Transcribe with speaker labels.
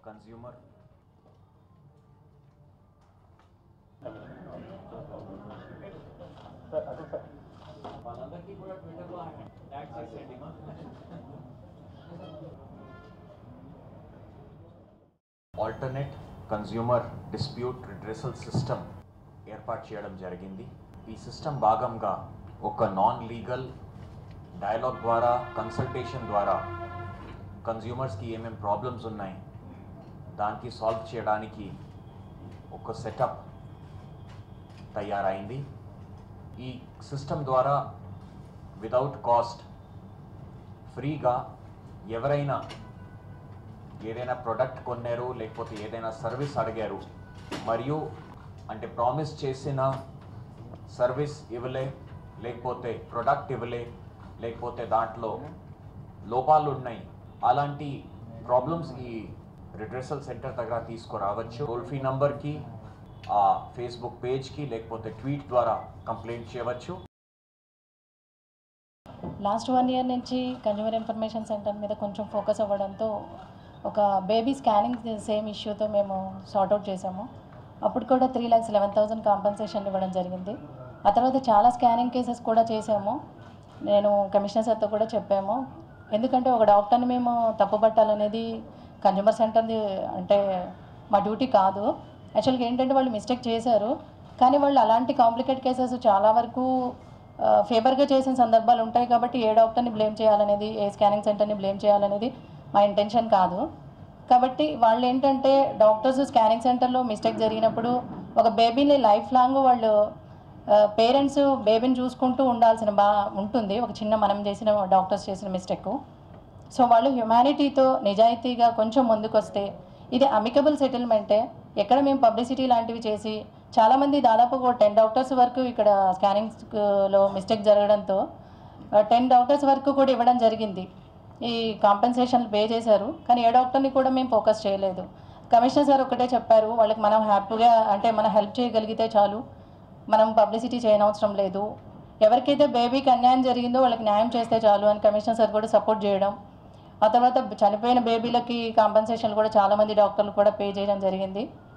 Speaker 1: consumer
Speaker 2: వాళ్ళందరికీ కూడా ట్విట్టర్లో ట్యాగ్ చేసేయండి మా
Speaker 1: alternate consumer dispute redressal system ఏర్పాటు చేయడం జరిగింది ఈ సిస్టమ్ భాగంగా ఒక నాన్ లీగల్ డయలాగ్ ద్వారా కన్సల్టేషన్ ద్వారా కన్జ్యూమర్స్కి ఏమేమి ప్రాబ్లమ్స్ ఉన్నాయి దానికి సాల్వ్ చేయడానికి ఒక సెటప్ తయారైంది ఈ సిస్టమ్ ద్వారా వితౌట్ కాస్ట్ ఫ్రీగా ఎవరైనా ఏదైనా ప్రోడక్ట్ కొన్నారు లేకపోతే ఏదైనా సర్వీస్ అడిగారు మరియు అంటే ప్రామిస్ చేసిన సర్వీస్ ఇవ్వలే లేకపోతే ప్రోడక్ట్ ఇవ్వలే లేకపోతే దాంట్లో లోపాలు ఉన్నాయి అలాంటి ప్రాబ్లమ్స్ ఈ రిడ్రెసల్ సెంటర్ దగ్గర తీసుకురావచ్చు టోల్ ఫ్రీ నంబర్కి ఆ ఫేస్బుక్ పేజ్కి లేకపోతే ట్వీట్ ద్వారా కంప్లైంట్ చేయవచ్చు
Speaker 3: లాస్ట్ వన్ ఇయర్ నుంచి కన్జ్యూమర్ ఇన్ఫర్మేషన్ సెంటర్ మీద కొంచెం ఫోకస్ అవ్వడంతో ఒక బేబీ స్కానింగ్ సేమ్ ఇష్యూతో మేము సార్ట్అవుట్ చేసాము అప్పుడు కూడా three lakhs eleven thousand compensation ఇవ్వడం జరిగింది ఆ తర్వాత చాలా స్కానింగ్ కేసెస్ కూడా చేసాము నేను కమిషనర్ సార్తో కూడా చెప్పాము ఎందుకంటే ఒక డాక్టర్ని మేము తప్పుపట్టాలనేది కన్జ్యూమర్ సెంటర్ది అంటే మా డ్యూటీ కాదు యాక్చువల్గా ఏంటంటే వాళ్ళు మిస్టేక్ చేశారు కానీ వాళ్ళు అలాంటి కాంప్లికేట్ కేసెస్ చాలా వరకు ఫేవర్గా చేసిన సందర్భాలు ఉంటాయి కాబట్టి ఏ డాక్టర్ని బ్లేమ్ చేయాలనేది ఏ స్కానింగ్ సెంటర్ని బ్లేమ్ చేయాలనేది మా ఇంటెన్షన్ కాదు కాబట్టి వాళ్ళు ఏంటంటే డాక్టర్స్ స్కానింగ్ సెంటర్లో మిస్టేక్ జరిగినప్పుడు ఒక బేబీని లైఫ్ లాంగ్ వాళ్ళు పేరెంట్స్ బేబీని చూసుకుంటూ ఉండాల్సిన బా ఉంటుంది ఒక చిన్న మనం చేసిన డాక్టర్స్ చేసిన మిస్టేక్ సో వాళ్ళు హ్యుమానిటీతో నిజాయితీగా కొంచెం ముందుకొస్తే ఇది అమికబుల్ సెటిల్మెంటే ఎక్కడ మేము పబ్లిసిటీ లాంటివి చేసి చాలామంది దాదాపు ఒక టెన్ డాక్టర్స్ వరకు ఇక్కడ స్కానింగ్లో మిస్టేక్ జరగడంతో టెన్ డాక్టర్స్ వరకు కూడా ఇవ్వడం జరిగింది ఈ కాంపెన్సేషన్ పే చేశారు కానీ ఏ డాక్టర్ని కూడా మేము ఫోకస్ చేయలేదు కమిషనర్ సార్ ఒకటే చెప్పారు వాళ్ళకి మనం హ్యాపీగా అంటే మనం హెల్ప్ చేయగలిగితే చాలు మనం పబ్లిసిటీ చేయనవసరం లేదు ఎవరికైతే బేబీకి అన్యాయం జరిగిందో వాళ్ళకి న్యాయం చేస్తే చాలు అని కమిషనర్ సార్ కూడా సపోర్ట్ చేయడం ఆ తర్వాత చనిపోయిన బేబీలకి కాంపన్సేషన్ కూడా చాలామంది డాక్టర్లు కూడా పే చేయడం జరిగింది